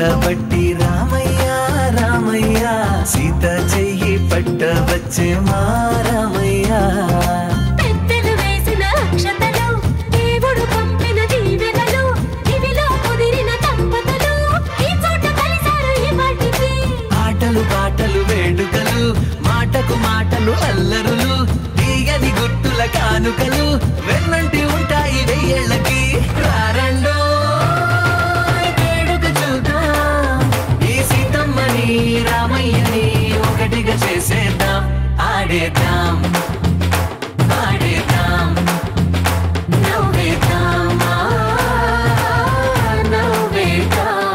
పట్టబట్టి రామయ్య రామయ్య సీత చెయ్యి పట్టవచ్చే మా రామయ్య పెద్దలు వేసిన అక్షతలు దేవుడు పంపిన దీవెనలు ఇవిలో కుదిరిన దంపతులు ఈ చోట కలిసారు ఇవాటికి ఆటలు పాటలు వేడుకలు మాటకు మాటలు అల్లరులు తీయని గుట్టుల కానుకలు వెన్నంటి ఉంటాయి వెయ్యేళ్ళకి రారండో వేడుక చూద్దాం ఈ సీతమ్మని రామయ్యని ఒకటిగా చేసేద్దాం ఆడేద్దాం ఆడేద్దాం నవ్వేద్దాం ఆ, నవ్వేద్దాం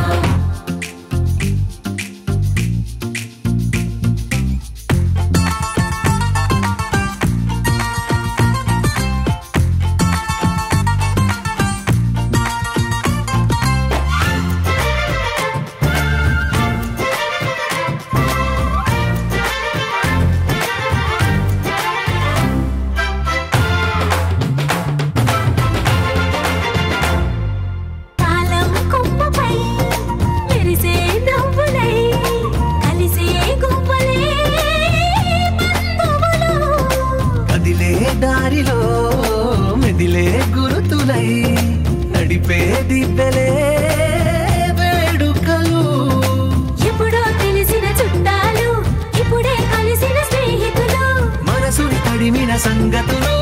కాలం కొమ్మపై మెరిసే నవ్వులై కలిసే గువ్వలే బంధువులు కదిలే దారిలో మెదిలే గురుతులై నడిపే దిబ్బెలే వేడుకలు ఎప్పుడో తెలిసిన చుట్టాలు ఇప్పుడే కలిసిన స్నేహితులు మనసుని తడిమిన సంగతులు